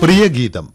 പ്രിയഗീതം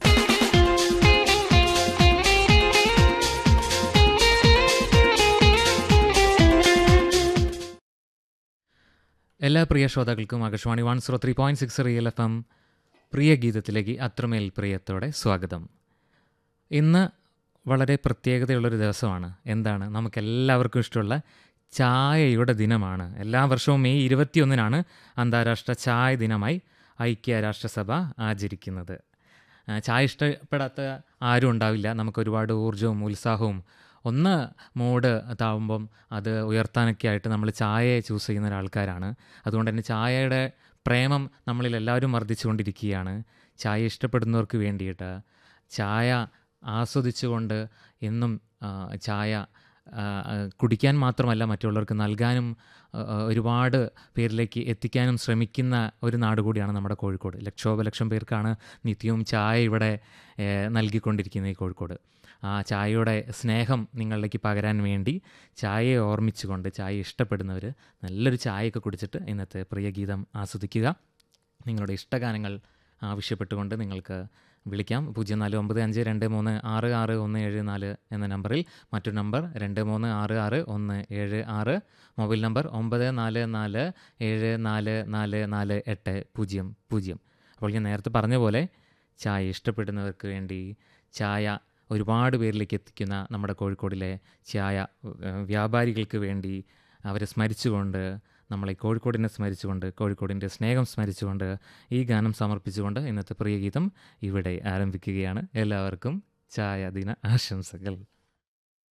എല്ലാ പ്രിയ ശ്രോതാക്കൾക്കും Akashvani one zero three point six real F M പ്രിയ ഗീതത്തിലേക്ക് അത്രമേൽ പ്രിയത്തോടെ സ്വാഗതം ഇന്ന് വളരെ പ്രത്യേകതയുള്ളൊരു ദിവസമാണ് എന്താണ് നമുക്കെല്ലാവർക്കും ഇഷ്ടമുള്ള ചായയുടെ ദിനമാണ് എല്ലാ വർഷവും മെയ് ഇരുപത്തിയൊന്നിനാണ് അന്താരാഷ്ട്ര ചായ ദിനമായി ഐക്യരാഷ്ട്രസഭ ആചരിക്കുന്നത് ആ, ചായ ഇഷ്ടപ്പെടാത്ത ആരും ഉണ്ടാവില്ല നമുക്ക് ഒരുപാട് ഊർജവും ഉത്സാഹവും ഒന്ന് മൂഡ് താവുമ്പം അത് ഉയർത്താനൊക്കെ ആയിട്ട് നമ്മൾ ചായയെ ചൂസ് ചെയ്യുന്ന ഒരാൾക്കാരാണ് അതുകൊണ്ട് തന്നെ ചായയുടെ പ്രേമം നമ്മളിൽ എല്ലാവരും വർദ്ധിച്ചുകൊണ്ടിരിക്കുകയാണ് ചായ ഇഷ്ടപ്പെടുന്നവർക്ക് വേണ്ടിയിട്ട് ചായ ആസ്വദിച്ചുകൊണ്ട് എന്നും ആ, ചായ ആ, ആ, കുടിക്കാൻ മാത്രമല്ല മറ്റുള്ളവർക്ക് നൽകാനും ആ, ആ, ഒരുപാട് പേരിലേക്ക് എത്തിക്കാനും ശ്രമിക്കുന്ന ഒരു നാട് കൂടിയാണ് നമ്മുടെ കോഴിക്കോട് ലക്ഷോപലക്ഷം പേർക്കാണ് നിത്യവും ചായ ഇവിടെ ഏ, നൽകിക്കൊണ്ടിരിക്കുന്നത് ഈ കോഴിക്കോട് ആ ചായയുടെ സ്നേഹം നിങ്ങളിലേക്ക് പകരാൻ വേണ്ടി ചായയെ ഓർമ്മിച്ചുകൊണ്ട് ചായ ഇഷ്ടപ്പെടുന്നവർ നല്ലൊരു ചായയൊക്കെ കുടിച്ചിട്ട് ഇന്നത്തെ പ്രിയ ഗീതം ആസ്വദിക്കുക നിങ്ങളുടെ ഇഷ്ടഗാനങ്ങൾ ആവശ്യപ്പെട്ടുകൊണ്ട് നിങ്ങൾക്ക് വിളിക്കാം പൂജ്യം നാല് ഒമ്പത് അഞ്ച് രണ്ട് മൂന്ന് ആറ് ആറ് ഒന്ന് ഏഴ് നാല് എന്ന നമ്പറിൽ മറ്റൊരു നമ്പർ രണ്ട് മൂന്ന് ആറ് ആറ് ഒന്ന് ഏഴ് ആറ് മൊബൈൽ നമ്പർ ഒമ്പത് നാല് നാല് ഏഴ് നാല് നാല് നാല് എട്ട് പൂജ്യം പൂജ്യം അപ്പോൾ ഞാൻ നേരത്തെ പറഞ്ഞ പോലെ ചായ ഇഷ്ടപ്പെടുന്നവർക്ക് വേണ്ടി ചായ ഒരുപാട് പേരിലേക്ക് എത്തിക്കുന്ന നമ്മുടെ കോഴിക്കോടിലെ ചായ ഏഹ്, വ്യാപാരികൾക്ക് വേണ്ടി അവരെ സ്മരിച്ചുകൊണ്ട് നമ്മളെ കോഴിക്കോടിനെ സ്മരിച്ചുകൊണ്ട് കോഴിക്കോടിൻ്റെ സ്നേഹം സ്മരിച്ചുകൊണ്ട് ഈ ഗാനം സമർപ്പിച്ചുകൊണ്ട് ഇന്നത്തെ പ്രിയ ഗീതം ഇവിടെ ആരംഭിക്കുകയാണ് എല്ലാവർക്കും ചായ ദിന ആശംസകൾ